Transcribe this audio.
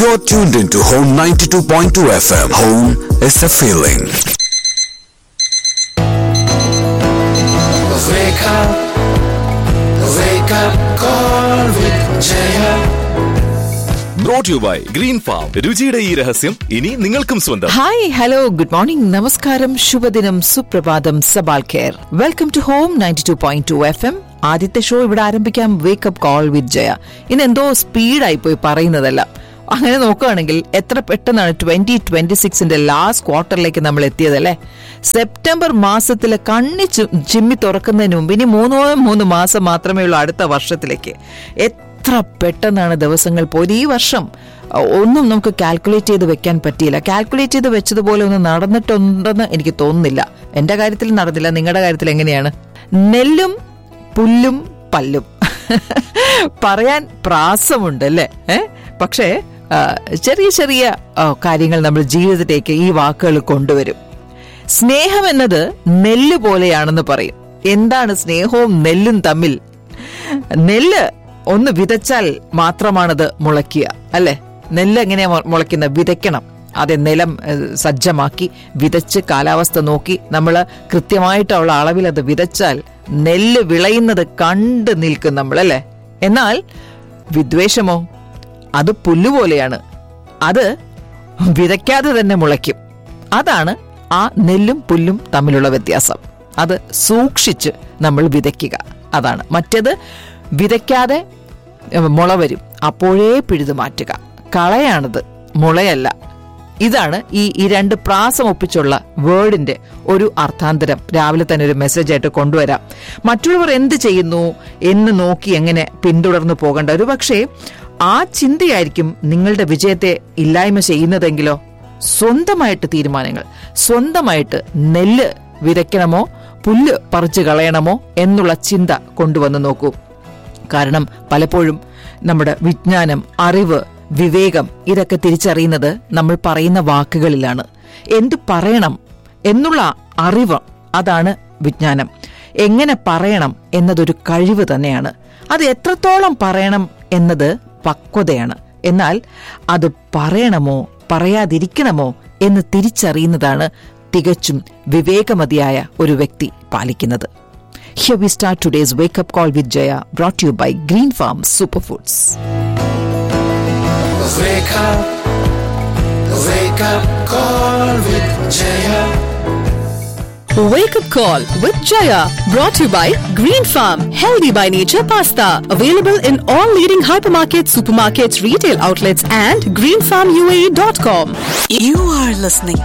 You're tuned into Home 92.2 FM. Home is a feeling. Wake up, wake up, call with Jaya. Brought you by green farm രുചിയുടെ ഈ രഹസ്യം ഇനി നിങ്ങൾക്കും സ്വന്തം hi hello good morning നമസ്കാരം ശുഭദിനം സുപ്രഭാതം സബാൽ care welcome to home ninety two point two F M ആദ്യത്തെ ഷോ ഇവിടെ ആരംഭിക്കാം വേക്കപ്പ് കോൾ വിത്ത് ജയ ഇന്ന് എന്തോ സ്പീഡായി പോയി പറയുന്നതല്ല അങ്ങനെ നോക്കുകയാണെങ്കിൽ എത്ര പെട്ടെന്നാണ് ട്വന്റി ട്വന്റി സിക്സിന്റെ ലാസ്റ്റ് ക്വാർട്ടറിലേക്ക് നമ്മൾ എത്തിയതല്ലേ സെപ്റ്റംബർ മാസത്തിലെ കണ്ണി ചു- ചിമ്മി തുറക്കുന്നതിന് മുമ്പ് ഇനി മൂന്നോ മൂന്ന് മാസം മാത്രമേ ഉള്ളൂ അടുത്ത വർഷത്തിലേക്ക് എത്ര പെട്ടെന്നാണ് ദിവസങ്ങൾ പോയത് ഈ വർഷം അഹ്, ഒന്നും നമുക്ക് കാൽക്കുലേറ്റ് ചെയ്ത് വെക്കാൻ പറ്റിയില്ല കാൽക്കുലേറ്റ് ചെയ്ത് വെച്ചതുപോലെ ഒന്നും നടന്നിട്ടുണ്ടെന്ന് എനിക്ക് തോന്നുന്നില്ല എന്റെ കാര്യത്തിൽ നടന്നില്ല നിങ്ങളുടെ കാര്യത്തിൽ എങ്ങനെയാണ് നെല്ലും പുല്ലും പല്ലും പറയാൻ പ്രാസമുണ്ട് അല്ലേ ഏ പക്ഷേ ആ, ചെറിയ ചെറിയ ആ, കാര്യങ്ങൾ നമ്മൾ ജീവിതത്തിലേക്ക് ഈ വാക്കുകൾ കൊണ്ടുവരും സ്നേഹം എന്നത് നെല്ല് പോലെയാണെന്ന് പറയും എന്താണ് സ്നേഹവും നെല്ലും തമ്മിൽ നെല്ല് ഒന്ന് വിതച്ചാൽ മാത്രമാണത് മുളയ്ക്കുക അല്ലെ നെല്ല് എങ്ങനെയാ മു- മുളയ്ക്കുന്നത് വിതയ്ക്കണം അതെ നിലം ഏഹ്, സജ്ജമാക്കി വിതച്ച് കാലാവസ്ഥ നോക്കി നമ്മൾ കൃത്യമായിട്ടുള്ള അളവിൽ അത് വിതച്ചാൽ നെല്ല് വിളയുന്നത് കണ്ട് നിൽക്കും നമ്മൾ അല്ലേ എന്നാൽ വിദ്വേഷമോ അത് പുല്ലുപോലെയാണ് അത് വിതയ്ക്കാതെ തന്നെ മുളയ്ക്കും അതാണ് ആ നെല്ലും പുല്ലും തമ്മിലുള്ള വ്യത്യാസം അത് സൂക്ഷിച്ച് നമ്മൾ വിതയ്ക്കുക അതാണ് മറ്റേത് വിതയ്ക്കാതെ ഏഹ്, മുള വരും അപ്പോഴേ പിഴുതു മാറ്റുക കളയാണത് മുളയല്ല ഇതാണ് ഈ ഈ രണ്ട് പ്രാസം ഒപ്പിച്ചുള്ള വേർഡിന്റെ ഒരു അർത്ഥാന്തരം രാവിലെ തന്നെ ഒരു മെസ്സേജ് ആയിട്ട് കൊണ്ടുവരാം മറ്റുള്ളവർ എന്ത് ചെയ്യുന്നു എന്ന് നോക്കി എങ്ങനെ പിന്തുടർന്നു പോകേണ്ട ഒരു പക്ഷേ ആ ചിന്തയായിരിക്കും നിങ്ങളുടെ വിജയത്തെ ഇല്ലായ്മ ചെയ്യുന്നതെങ്കിലോ സ്വന്തമായിട്ട് തീരുമാനങ്ങൾ സ്വന്തമായിട്ട് നെല്ല് വിതയ്ക്കണമോ പുല്ല് പറിച്ചു കളയണമോ എന്നുള്ള ചിന്ത കൊണ്ടുവന്ന് നോക്കൂ കാരണം പലപ്പോഴും നമ്മുടെ വിജ്ഞാനം അറിവ് വിവേകം ഇതൊക്കെ തിരിച്ചറിയുന്നത് നമ്മൾ പറയുന്ന വാക്കുകളിലാണ് എന്ത് പറയണം എന്നുള്ള അറിവ് അതാണ് വിജ്ഞാനം എങ്ങനെ പറയണം എന്നതൊരു കഴിവ് തന്നെയാണ് അത് എത്രത്തോളം പറയണം എന്നത് പക്വതയാണ് എന്നാൽ അത് പറയണമോ പറയാതിരിക്കണമോ എന്ന് തിരിച്ചറിയുന്നതാണ് തികച്ചും വിവേകമതിയായ ഒരു വ്യക്തി പാലിക്കുന്നത് Here we start today's wake up call with Jaya, brought to you by Green Farm Superfoods. Wake up, wake up, call with Jaya. Wake up call with Jaya brought to you by Green Farm Healthy by Nature Pasta available in all leading hypermarkets, supermarkets, retail outlets and greenfarmuae.com. You are listening